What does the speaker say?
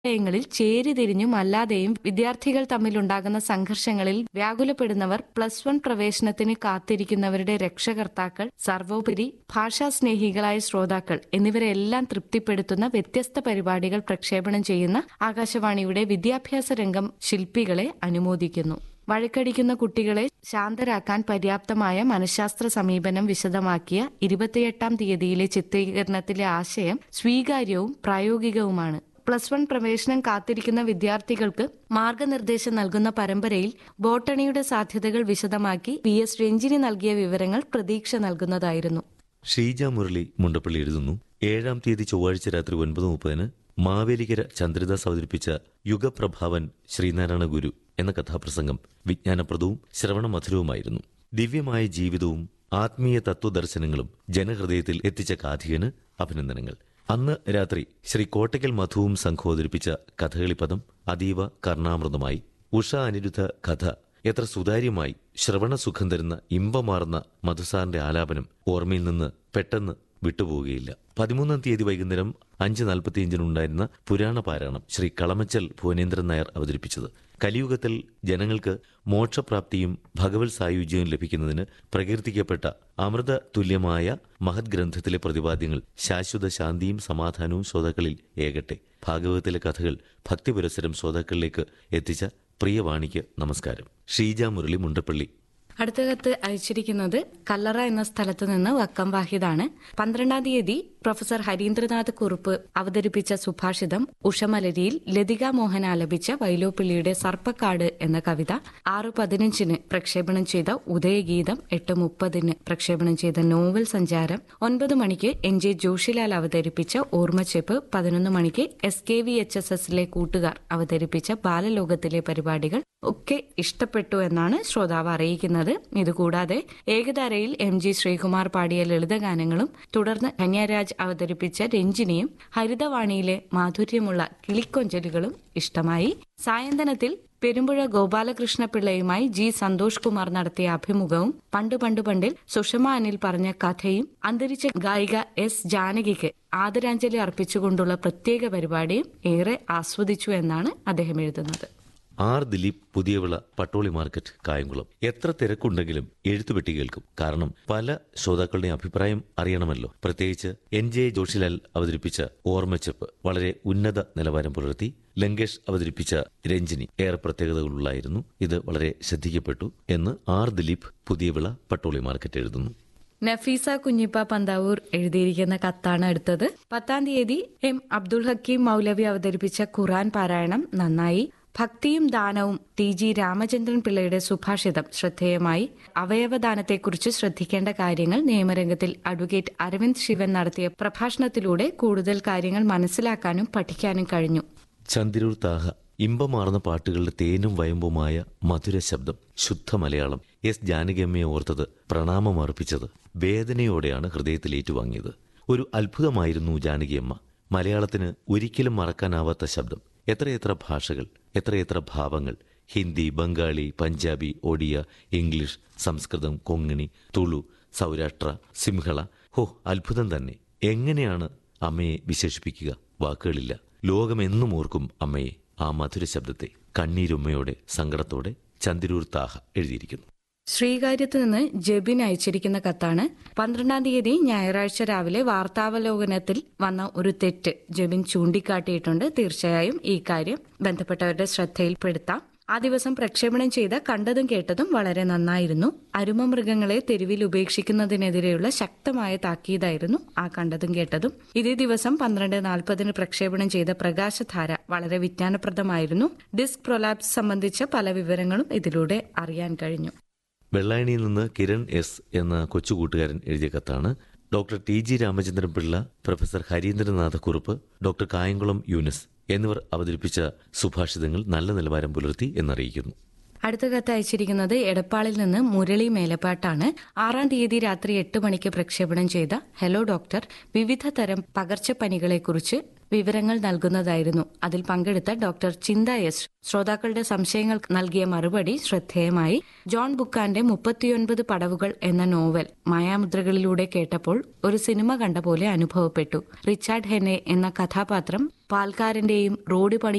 വിദ്യാലയങ്ങളിൽ ചേരിതിരിഞ്ഞും അല്ലാതെയും വിദ്യാർത്ഥികൾ തമ്മിലുണ്ടാകുന്ന സംഘർഷങ്ങളിൽ വ്യാകുലപ്പെടുന്നവർ പ്ലസ് വൺ പ്രവേശനത്തിന് കാത്തിരിക്കുന്നവരുടെ രക്ഷകർത്താക്കൾ സർവോപരി ഭാഷാസ്നേഹികളായ ശ്രോതാക്കൾ എന്നിവരെല്ലാം തൃപ്തിപ്പെടുത്തുന്ന വ്യത്യസ്ത പരിപാടികൾ പ്രക്ഷേപണം ചെയ്യുന്ന ആകാശവാണിയുടെ വിദ്യാഭ്യാസ രംഗം ശില്പികളെ അനുമോദിക്കുന്നു വഴക്കടിക്കുന്ന കുട്ടികളെ ശാന്തരാക്കാൻ പര്യാപ്തമായ മനഃശാസ്ത്ര സമീപനം വിശദമാക്കിയ ഇരുപത്തിയെട്ടാം തീയതിയിലെ ചിത്രീകരണത്തിലെ ആശയം സ്വീകാര്യവും പ്രായോഗികവുമാണ് പ്ലസ് വൺ പ്രവേശനം കാത്തിരിക്കുന്ന വിദ്യാർത്ഥികൾക്ക് മാർഗനിർദ്ദേശം നൽകുന്ന പരമ്പരയിൽ ബോട്ടണിയുടെ സാധ്യതകൾ വിശദമാക്കി വി എസ് രഞ്ജിനി നൽകിയ വിവരങ്ങൾ പ്രതീക്ഷ നൽകുന്നതായിരുന്നു ഷീജ മുരളി മുണ്ടപ്പള്ളി എഴുതുന്നു ഏഴാം തീയതി ചൊവ്വാഴ്ച രാത്രി ഒൻപത് മുപ്പതിന് മാവേലിക്കര ചന്ദ്രദാസ് അവതരിപ്പിച്ച യുഗപ്രഭാവൻ ശ്രീനാരായണ ഗുരു എന്ന കഥാപ്രസംഗം വിജ്ഞാനപ്രദവും ശ്രവണമധുരവുമായിരുന്നു ദിവ്യമായ ജീവിതവും ആത്മീയ തത്വദർശനങ്ങളും ജനഹൃദയത്തിൽ എത്തിച്ച കാഥികന് അഭിനന്ദനങ്ങൾ അന്ന് രാത്രി ശ്രീ കോട്ടയ്ക്കൽ മധുവും സംഘം അവതരിപ്പിച്ച കഥകളിപ്പദം അതീവ കർണാമൃതമായി ഉഷ അനിരുദ്ധ കഥ എത്ര സുതാര്യമായി ശ്രവണസുഖം തരുന്ന ഇമ്പമാർന്ന മധുസാറിന്റെ ആലാപനം ഓർമ്മയിൽ നിന്ന് പെട്ടെന്ന് വിട്ടുപോവുകയില്ല പതിമൂന്നാം തീയതി വൈകുന്നേരം അഞ്ച് നാൽപ്പത്തിയഞ്ചിനുണ്ടായിരുന്ന പുരാണ പാരായണം ശ്രീ കളമച്ചൽ ഭുവനേന്ദ്രൻ നായർ അവതരിപ്പിച്ചത് കലിയുഗത്തിൽ ജനങ്ങൾക്ക് മോക്ഷപ്രാപ്തിയും ഭഗവത് സായുജ്യവും ലഭിക്കുന്നതിന് പ്രകീർത്തിക്കപ്പെട്ട അമൃത തുല്യമായ മഹത് ഗ്രന്ഥത്തിലെ പ്രതിപാദ്യങ്ങൾ ശാശ്വത ശാന്തിയും സമാധാനവും ശ്രോതാക്കളിൽ ഏകട്ടെ ഭാഗവതത്തിലെ കഥകൾ ഭക്തിപുരസരം ശ്രോതാക്കളിലേക്ക് എത്തിച്ച പ്രിയവാണിക്ക് നമസ്കാരം ഷീജ മുരളി മുണ്ടപ്പള്ളി അടുത്ത കത്ത് അയച്ചിരിക്കുന്നത് കല്ലറ എന്ന സ്ഥലത്ത് നിന്ന് വക്കം വാഹിദാണ് പന്ത്രണ്ടാം തീയതി പ്രൊഫസർ ഹരീന്ദ്രനാഥ് കുറുപ്പ് അവതരിപ്പിച്ച സുഭാഷിതം ഉഷമലരിയിൽ ലതിക മോഹൻ ആലപിച്ച വൈലോപ്പിള്ളിയുടെ സർപ്പക്കാട് എന്ന കവിത ആറ് പതിനഞ്ചിന് പ്രക്ഷേപണം ചെയ്ത ഉദയഗീതം എട്ട് മുപ്പതിന് പ്രക്ഷേപണം ചെയ്ത നോവൽ സഞ്ചാരം ഒൻപത് മണിക്ക് എൻ ജെ ജോഷിലാൽ അവതരിപ്പിച്ച ഓർമ്മച്ചെപ്പ് പതിനൊന്ന് മണിക്ക് S K V H S എസിലെ കൂട്ടുകാർ അവതരിപ്പിച്ച ബാലലോകത്തിലെ പരിപാടികൾ ഒക്കെ ഇഷ്ടപ്പെട്ടു എന്നാണ് ശ്രോതാവ് അറിയിക്കുന്നത് ഇതുകൂടാതെ ഏകധാരയിൽ എം ജി ശ്രീകുമാർ പാടിയ ലളിതഗാനങ്ങളും തുടർന്ന് ധന്യരാജ് അവതരിപ്പിച്ച രഞ്ജിനിയും ഹരിതവാണിയിലെ മാധുര്യമുള്ള കിളിക്കൊഞ്ചലുകളും ഇഷ്ടമായി സായന്തനത്തിൽ പെരുമ്പുഴ ഗോപാലകൃഷ്ണ പിള്ളയുമായി ജി സന്തോഷ് കുമാർ നടത്തിയ അഭിമുഖവും പണ്ട് പണ്ട് പണ്ടിൽ സുഷമ അനിൽ പറഞ്ഞ കഥയും അന്തരിച്ച ഗായിക എസ് ജാനകിക്ക് ആദരാഞ്ജലി അർപ്പിച്ചുകൊണ്ടുള്ള പ്രത്യേക പരിപാടിയും ഏറെ ആസ്വദിച്ചു എന്നാണ് അദ്ദേഹം എഴുതുന്നത് ആർ ദിലീപ് പുതിയവിള പട്ടോളി മാർക്കറ്റ് കായംകുളം എത്ര തിരക്കുണ്ടെങ്കിലും എഴുത്തുപെട്ടി കേൾക്കും കാരണം പല ശ്രോതാക്കളുടെയും അഭിപ്രായം അറിയണമല്ലോ പ്രത്യേകിച്ച് എൻ ജെ ജോഷിലാൽ അവതരിപ്പിച്ച ഓർമ്മച്ചെപ്പ് വളരെ ഉന്നത നിലവാരം പുലർത്തി ലങ്കേഷ് അവതരിപ്പിച്ച രഞ്ജിനി ഏറെ പ്രത്യേകതകളുള്ളായിരുന്നു ഇത് വളരെ ശ്രദ്ധിക്കപ്പെട്ടു എന്ന് ആർ ദിലീപ് പുതിയവിള പട്ടോളി മാർക്കറ്റ് എഴുതുന്നു നഫീസ കുഞ്ഞിപ്പ പന്താവൂർ എഴുതിയിരിക്കുന്ന കത്താണ് അടുത്തത് പത്താം തീയതി എം അബ്ദുൾ ഹക്കീം മൗലവി അവതരിപ്പിച്ച ഖുറാൻ പാരായണം നന്നായി ഭക്തിയും ദാനവും ടി ജി രാമചന്ദ്രൻ പിള്ളയുടെ സുഭാഷിതം ശ്രദ്ധേയമായി അവയവദാനത്തെക്കുറിച്ച് ശ്രദ്ധിക്കേണ്ട കാര്യങ്ങൾ നിയമരംഗത്തിൽ അഡ്വക്കേറ്റ് അരവിന്ദ് ശിവൻ നടത്തിയ പ്രഭാഷണത്തിലൂടെ കൂടുതൽ കാര്യങ്ങൾ മനസ്സിലാക്കാനും പഠിക്കാനും കഴിഞ്ഞു ചന്ദിരൂർ താഹ ഇമ്പമാർന്ന പാട്ടുകളുടെ തേനും വയമ്പുമായ മധുര ശബ്ദം ശുദ്ധ മലയാളം എസ് ജാനകിയമ്മയെ ഓർത്തത് പ്രണാമം അർപ്പിച്ചത് വേദനയോടെയാണ് ഹൃദയത്തിൽ ഏറ്റുവാങ്ങിയത് ഒരു അത്ഭുതമായിരുന്നു ജാനകിയമ്മ മലയാളത്തിന് ഒരിക്കലും മറക്കാനാവാത്ത ശബ്ദം എത്രയെത്ര ഭാഷകൾ എത്രയെത്ര ഭാവങ്ങൾ ഹിന്ദി ബംഗാളി പഞ്ചാബി ഒഡിയ ഇംഗ്ലീഷ് സംസ്കൃതം കൊങ്ങിണി തുളു സൗരാഷ്ട്ര സിംഹള ഹോ അത്ഭുതം തന്നെ എങ്ങനെയാണ് അമ്മയെ വിശേഷിപ്പിക്കുക വാക്കുകളില്ല ലോകമെന്നും ഓർക്കും അമ്മയെ ആ മധുര ശബ്ദത്തെ കണ്ണീരുമ്മയോടെ സങ്കടത്തോടെ ചന്ദിരൂർ താഹ എഴുതിയിരിക്കുന്നു ശ്രീകാര്യത്ത് നിന്ന് ജബിൻ അയച്ചിരിക്കുന്ന കത്താണ് പന്ത്രണ്ടാം തീയതി ഞായറാഴ്ച രാവിലെ വാർത്താവലോകനത്തിൽ വന്ന ഒരു തെറ്റ് ജബിൻ ചൂണ്ടിക്കാട്ടിയിട്ടുണ്ട് തീർച്ചയായും ഈ കാര്യം ബന്ധപ്പെട്ടവരുടെ ശ്രദ്ധയിൽപ്പെടുത്താം ആ ദിവസം പ്രക്ഷേപണം ചെയ്ത കണ്ടതും കേട്ടതും വളരെ നന്നായിരുന്നു അരുമ മൃഗങ്ങളെ തെരുവിൽ ഉപേക്ഷിക്കുന്നതിനെതിരെയുള്ള ശക്തമായ താക്കീതായിരുന്നു ആ കണ്ടതും കേട്ടതും ഇതേ ദിവസം പന്ത്രണ്ട് നാൽപ്പതിന് പ്രക്ഷേപണം ചെയ്ത പ്രകാശധാര വളരെ വിജ്ഞാനപ്രദമായിരുന്നു ഡിസ്ക് പ്രൊലാപ്സ് സംബന്ധിച്ച പല വിവരങ്ങളും ഇതിലൂടെ അറിയാൻ കഴിഞ്ഞു വെള്ളായണിയിൽ നിന്ന് കിരൺ എസ് എന്ന കൊച്ചു കൂട്ടുകാരൻ എഴുതിയ കത്താണ് doctor T G Ramachandran Pillai professor Harindranatha Kurup doctor Kayamkulam Yunis എന്നിവർ അവതരിപ്പിച്ച സുഭാഷിതങ്ങൾ നല്ല നിലവാരം പുലർത്തി എന്നറിയിക്കുന്നു അടുത്ത കത്ത് അയച്ചിരിക്കുന്നത് എടപ്പാളിൽ നിന്ന് മുരളി മേലപ്പാട്ടാണ് ആറാം തീയതി രാത്രി എട്ട് മണിക്ക് പ്രക്ഷേപണം ചെയ്ത ഹലോ ഡോക്ടർ വിവിധ തരം പകർച്ചപ്പനികളെക്കുറിച്ച് വിവരങ്ങൾ നൽകുന്നതായിരുന്നു അതിൽ പങ്കെടുത്ത ഡോക്ടർ ചിന്ത എസ് ശ്രോതാക്കളുടെ സംശയങ്ങൾ നൽകിയ മറുപടി ശ്രദ്ധേയമായി ജോൺ ബുക്കാന്റെ മുപ്പത്തിയൊൻപത് പടവുകൾ എന്ന നോവൽ മായാമുദ്രകളിലൂടെ കേട്ടപ്പോൾ ഒരു സിനിമ കണ്ട പോലെ അനുഭവപ്പെട്ടു റിച്ചാർഡ് ഹെന്നെ എന്ന കഥാപാത്രം പാൽക്കാരന്റെയും റോഡ് പണി